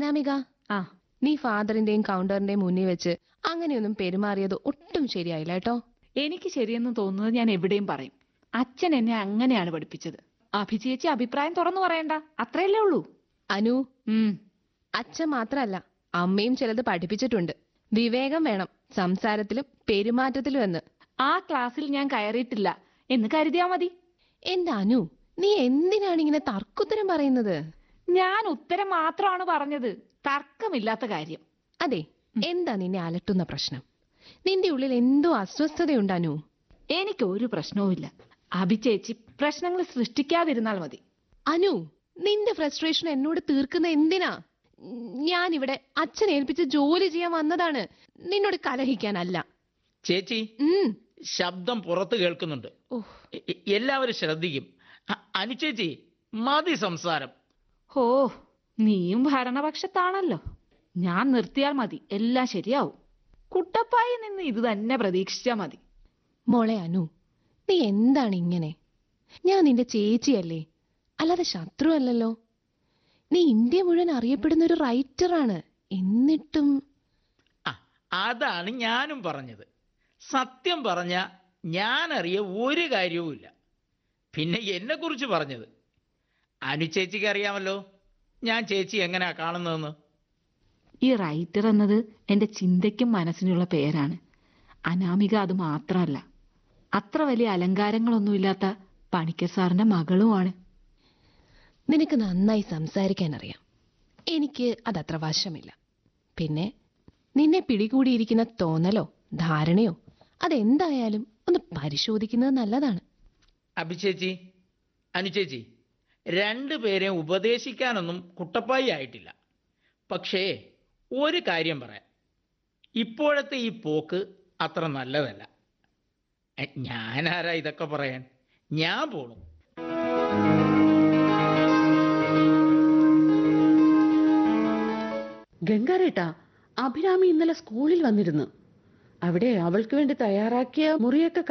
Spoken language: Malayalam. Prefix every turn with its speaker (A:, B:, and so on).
A: അനാമിക
B: ആ
A: നീ ഫാദറിന്റെയും കൗണ്ടറിന്റെയും മുന്നിൽ വെച്ച് അങ്ങനെയൊന്നും പെരുമാറിയത് ഒട്ടും ശരിയായില്ല കേട്ടോ
B: എനിക്ക് ശരിയെന്ന് തോന്നുന്നത് ഞാൻ എവിടെയും പറയും അച്ഛൻ എന്നെ അങ്ങനെയാണ് പഠിപ്പിച്ചത് അഭിചേച്ചി അഭിപ്രായം തുറന്നു പറയണ്ട അത്രയല്ലേ ഉള്ളൂ
A: അനു
B: ഉം
A: അച്ഛൻ മാത്രല്ല അമ്മയും ചിലത് പഠിപ്പിച്ചിട്ടുണ്ട് വിവേകം വേണം സംസാരത്തിലും പെരുമാറ്റത്തിലും എന്ന്
B: ആ ക്ലാസ്സിൽ ഞാൻ കയറിയിട്ടില്ല എന്ന് കരുതിയാ മതി
A: എന്റെ അനു നീ എന്തിനാണ് ഇങ്ങനെ തർക്കുത്തരം പറയുന്നത്
B: ഞാൻ ഉത്തരം മാത്രമാണ് പറഞ്ഞത് തർക്കമില്ലാത്ത കാര്യം
A: അതെ എന്താ നിന്നെ അലട്ടുന്ന പ്രശ്നം നിന്റെ ഉള്ളിൽ എന്തോ അസ്വസ്ഥതയുണ്ട് അനു
B: എനിക്ക് ഒരു പ്രശ്നവുമില്ല അഭിചേച്ചി പ്രശ്നങ്ങൾ സൃഷ്ടിക്കാതിരുന്നാൽ മതി
A: അനു നിന്റെ ഫ്രസ്ട്രേഷൻ എന്നോട് തീർക്കുന്ന എന്തിനാ ഞാൻ ഇവിടെ അച്ഛൻ ഏൽപ്പിച്ച് ജോലി ചെയ്യാൻ വന്നതാണ് നിന്നോട് കലഹിക്കാനല്ല
C: ചേച്ചി
A: ഉം.
C: ശബ്ദം പുറത്ത് കേൾക്കുന്നുണ്ട്
A: ഓഹ്.
C: എ- എ- എല്ലാവരും ശ്രദ്ധിക്കും അ- അനുചേച്ചി മതി സംസാരം
B: ഹോ നീയും ഭരണപക്ഷത്താണല്ലോ ഞാൻ നിർത്തിയാൽ മതി എല്ലാം ശരിയാവും കുട്ടപ്പായി നിന്ന് ഇത് തന്നെ പ്രതീക്ഷിച്ചാ മതി
A: മോളെ അനു നീ എന്താണ് ഇങ്ങനെ ഞാൻ നിന്റെ ചേച്ചിയല്ലേ അല്ലാതെ ശത്രു അല്ലല്ലോ നീ ഇന്ത്യ മുഴുവൻ അറിയപ്പെടുന്ന ഒരു റൈറ്ററാണ് എന്നിട്ടും
C: ആ അതാണ് ഞാനും പറഞ്ഞത് സത്യം പറഞ്ഞ ഞാനറിയ ഒരു കാര്യവുമില്ല പിന്നെ എന്നെ കുറിച്ച് പറഞ്ഞത് അനുചേച്ചിക്ക് അറിയാമല്ലോ ഞാൻ ചേച്ചി എങ്ങനെയാ കാണുന്നതെന്ന്
B: ഈ റൈറ്റർ എന്നത് എന്റെ ചിന്തയ്ക്കും മനസ്സിനുള്ള പേരാണ് അനാമിക അത് മാത്രമല്ല അത്ര വലിയ അലങ്കാരങ്ങളൊന്നുമില്ലാത്ത പണിക്കർ സാറിന്റെ മകളുമാണ്
A: നിനക്ക് നന്നായി സംസാരിക്കാൻ അറിയാം എനിക്ക് അതത്ര വശമില്ല പിന്നെ നിന്നെ പിടികൂടിയിരിക്കുന്ന തോന്നലോ ധാരണയോ അതെന്തായാലും ഒന്ന് പരിശോധിക്കുന്നത് നല്ലതാണ്
C: അഭിചേച്ചി അനുചേച്ചി രണ്ടുപേരെ ഉപദേശിക്കാനൊന്നും കുട്ടപ്പായി ആയിട്ടില്ല പക്ഷേ ഒരു കാര്യം പറയാം ഇപ്പോഴത്തെ ഈ പോക്ക് അത്ര നല്ലതല്ല എ, ഞാനാരാ ഇതൊക്കെ പറയാൻ ഞാൻ പോണു
D: ഗംഗാരേട്ടാ അഭിരാമി ഇന്നലെ സ്കൂളിൽ വന്നിരുന്നു അവിടെ അവൾക്ക് വേണ്ടി തയ്യാറാക്കിയ മുറിയൊക്കെ